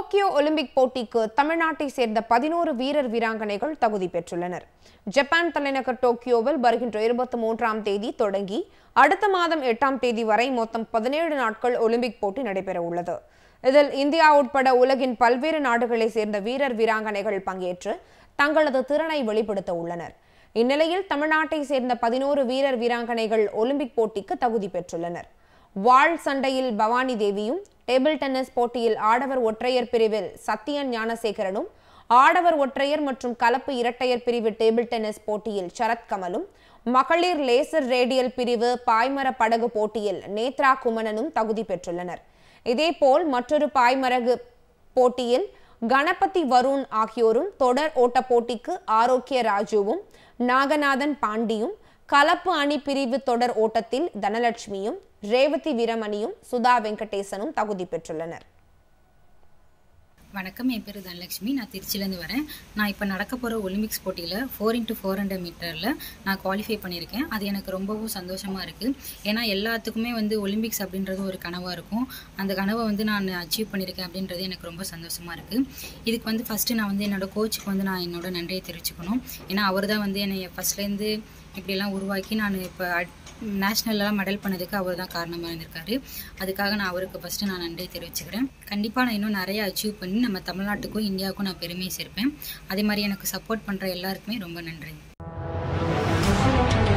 Tokyo Olympic போட்டிக்கு தமிழ்நாட்டை சேர்ந்த பதினோரு வீரர் வீராங்கனைகள் தகுதி பெற்றுள்ளனர் ஜப்பான் தலைநகர் டோக்கியோவில் வருகின்ற இருபத்தி மூன்றாம் தேதி தொடங்கி அடுத்த மாதம் எட்டாம் தேதி வரை மொத்தம் பதினேழு நாட்கள் ஒலிம்பிக் போட்டி நடைபெற உள்ளது இதில் இந்தியா உட்பட உலகின் பல்வேறு நாடுகளை சேர்ந்த வீரர் வீராங்கனைகள் பங்கேற்று தங்களது திறனை வெளிப்படுத்த உள்ளனர் இந்நிலையில் தமிழ்நாட்டை சேர்ந்த பதினோரு வீரர் வீராங்கனைகள் ஒலிம்பிக் போட்டிக்கு தகுதி பெற்றுள்ளனர் வாள் சண்டையில் பவானி தேவியும் டேபிள் டென்னிஸ் போட்டியில் ஆடவர் ஒற்றையர் பிரிவில் சத்யன் ஞானசேகரனும் ஆடவர் ஒற்றையர் மற்றும் கலப்பு இரட்டையர் பிரிவு டேபிள் டென்னிஸ் போட்டியில் சரத் கமலும் மகளிர் லேசர் ரேடியல் பிரிவு பாய்மர படகு போட்டியில் நேத்ரா குமணனும் தகுதி பெற்றுள்ளனர் இதேபோல் மற்றொரு பாய்மரகு போட்டியில் கணபதி வருண் ஆகியோரும் தொடர் ஓட்ட போட்டிக்கு ஆரோக்கிய ராஜுவும் நாகநாதன் பாண்டியும் கலப்பு அணி பிரிவு தொடர் ஓட்டத்தில் தனலட்சுமியும் ரேவதி வீரமணியும் சுதா வெங்கடேசனும் தகுதி பெற்றுள்ளனர் வணக்கம் என் பேர் தனலட்சுமி நான் திருச்சியிலேருந்து வரேன் நான் இப்போ நடக்க போகிற ஒலிம்பிக்ஸ் போட்டியில் ஃபோர் இன்ட்டு ஃபோர் ஹண்ட்ரட் மீட்டரில் நான் குவாலிஃபை பண்ணியிருக்கேன் அது எனக்கு ரொம்பவும் சந்தோஷமாக இருக்குது ஏன்னா எல்லாத்துக்குமே வந்து ஒலிம்பிக்ஸ் அப்படின்றது ஒரு கனவாக இருக்கும் அந்த கனவை வந்து நான் அச்சீவ் பண்ணியிருக்கேன் அப்படின்றது எனக்கு ரொம்ப சந்தோஷமாக இருக்குது இதுக்கு வந்து ஃபஸ்ட்டு நான் வந்து என்னோட கோச்சுக்கு வந்து நான் என்னோட நன்றியை தெரிவிச்சுக்கணும் ஏன்னா அவர் தான் வந்து என்னை ஃபஸ்ட்லேருந்து இப்படியெல்லாம் உருவாக்கி நான் இப்போ நேஷ்னல்லாம் மெடல் பண்ணதுக்கு அவர் தான் காரணமாக இருந்திருக்காரு அதுக்காக நான் அவருக்கு ஃபஸ்ட்டு நான் நன்றி தெரிவிச்சுக்கிறேன் கண்டிப்பாக நான் இன்னும் நிறைய அச்சீவ் பண்ணி நம்ம தமிழ்நாட்டுக்கும் இந்தியாவுக்கும் நான் பெருமையை சேர்ப்பேன் அதே மாதிரி எனக்கு சப்போர்ட் பண்ணுற எல்லாருக்குமே ரொம்ப நன்றி